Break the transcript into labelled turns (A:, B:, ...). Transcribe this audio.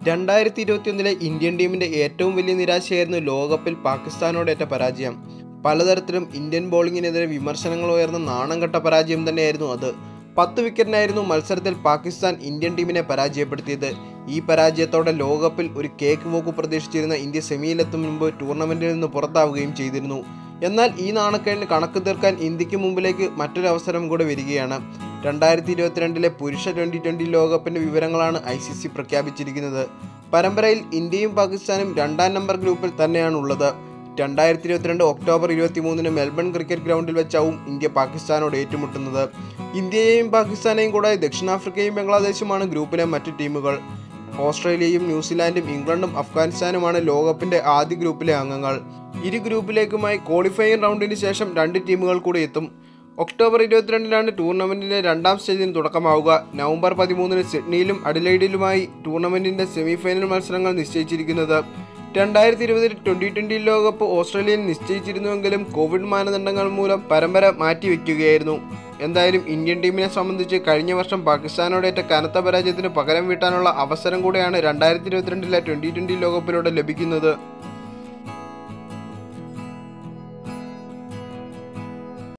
A: രണ്ടായിരത്തി ഇരുപത്തിയൊന്നിലെ ഇന്ത്യൻ ടീമിന്റെ ഏറ്റവും വലിയ നിരാശയായിരുന്നു ലോകകപ്പിൽ പാകിസ്ഥാനോടേറ്റ പരാജയം പലതരത്തിലും ഇന്ത്യൻ ബോളിങ്ങിനെതിരെ വിമർശനങ്ങൾ ഉയർന്ന നാണം കെട്ട പരാജയം തന്നെയായിരുന്നു അത് പത്ത് വിക്കറ്റിനായിരുന്നു മത്സരത്തിൽ പാകിസ്ഥാൻ ഇന്ത്യൻ ടീമിനെ പരാജയപ്പെടുത്തിയത് ഈ പരാജയത്തോടെ ലോകകപ്പിൽ ഒരു കേക്ക് വോക്ക് പ്രതീക്ഷിച്ചിരുന്ന ഇന്ത്യ സെമിയിലെത്തും മുമ്പ് ടൂർണമെന്റിൽ നിന്ന് പുറത്താവുകയും ചെയ്തിരുന്നു എന്നാൽ ഈ നാണക്കേടിന് കണക്ക് തീർക്കാൻ ഇന്ത്യക്ക് മുമ്പിലേക്ക് മറ്റൊരു അവസരം കൂടെ വരികയാണ് രണ്ടായിരത്തി ഇരുപത്തിരണ്ടിലെ പുരുഷ ട്വൻ്റി ട്വൻ്റി ലോകകപ്പിൻ്റെ വിവരങ്ങളാണ് ഐ സി സി പ്രഖ്യാപിച്ചിരിക്കുന്നത് പരമ്പരയിൽ ഇന്ത്യയും പാകിസ്ഥാനും രണ്ടാം നമ്പർ ഗ്രൂപ്പിൽ തന്നെയാണുള്ളത് രണ്ടായിരത്തി ഇരുപത്തിരണ്ട് ഒക്ടോബർ ഇരുപത്തി മൂന്നിന് മെൽബൺ ക്രിക്കറ്റ് ഗ്രൗണ്ടിൽ വെച്ചാവും ഇന്ത്യ പാകിസ്ഥാനോട് ഏറ്റുമുട്ടുന്നത് ഇന്ത്യയെയും പാകിസ്ഥാനെയും കൂടാതെ ദക്ഷിണാഫ്രിക്കയും ബംഗ്ലാദേശുമാണ് ഗ്രൂപ്പിലെ മറ്റ് ടീമുകൾ ഓസ്ട്രേലിയയും ന്യൂസിലാൻഡും ഇംഗ്ലണ്ടും അഫ്ഗാനിസ്ഥാനുമാണ് ലോകകപ്പിന്റെ ആദ്യ ഗ്രൂപ്പിലെ അംഗങ്ങൾ ഇരു ഗ്രൂപ്പിലേക്കുമായി ക്വാളിഫയിങ് റൗണ്ടിന് ശേഷം രണ്ട് ടീമുകൾ കൂടി എത്തും ഒക്ടോബർ ഇരുപത്തിരണ്ടിനാണ് ടൂർണമെന്റിന്റെ രണ്ടാം സ്റ്റേജിന് തുടക്കമാവുക നവംബർ പതിമൂന്നിന് സിഡ്നിയിലും അഡിലൈഡിലുമായി ടൂർണമെന്റിന്റെ സെമിഫൈനൽ മത്സരങ്ങൾ നിശ്ചയിച്ചിരിക്കുന്നത് രണ്ടായിരത്തി ഇരുപതിൽ ട്വന്റി ട്വന്റി ലോകകപ്പ് ഓസ്ട്രേലിയയിൽ നിശ്ചയിച്ചിരുന്നുവെങ്കിലും കോവിഡ് മാനദണ്ഡങ്ങൾ മൂലം പരമ്പര മാറ്റിവെക്കുകയായിരുന്നു എന്തായാലും ഇന്ത്യൻ ടീമിനെ സംബന്ധിച്ച് കഴിഞ്ഞ വർഷം പാകിസ്ഥാനോടേറ്റ കനത്ത പരാജയത്തിന് പകരം വീട്ടാനുള്ള അവസരം കൂടെയാണ് രണ്ടായിരത്തി ഇരുപത്തിരണ്ടിലെ ട്വന്റി ട്വന്റി ലോകകപ്പിലൂടെ ലഭിക്കുന്നത്